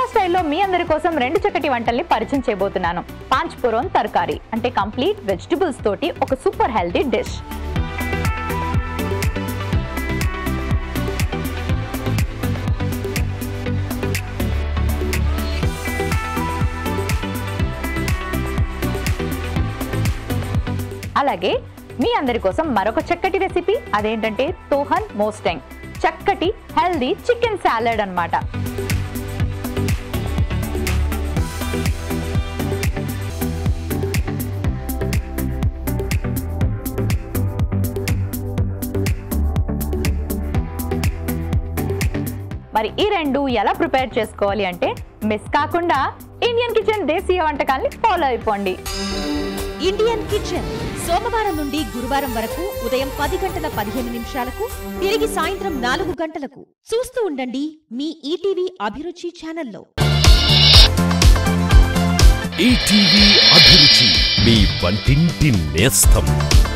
స్టైల్లో మీ అందరి కోసం రెండు చక్కటి వంటల్ని పరిచయం చేయబోతున్నాను పాంచ్ పురోన్ తరకారీ అంటే కంప్లీట్ వెజిటబుల్స్ తోటి ఒక సూపర్ హెల్తీ డిష్ అలాగే మీ అందరి కోసం మరొక చక్కటి రెసిపీ అదేంటంటే తోహన్ మోస్టెంగ్ చక్కటి హెల్దీ చికెన్ సాలడ్ అన్నమాట మరి ఈ రెండు ఎలా ప్రిపేర్ చేసుకోవాలి అంటే మిస్ కాకుండా ఇండియన్ కిచెన్ దేశీయ వంటకాల్ని ఫాలో అయిపోండి ఇండియన్ కిచెన్ సోమవారం నుండి గురువారం వరకు ఉదయం పది గంటల పదిహేను నిమిషాలకు తిరిగి సాయంత్రం నాలుగు గంటలకు చూస్తూ ఉండండి మీ ఈటీవీ అభిరుచి ఛానల్లో ఈటీవీ అభిరుచి మీ వంటింటి నేస్తం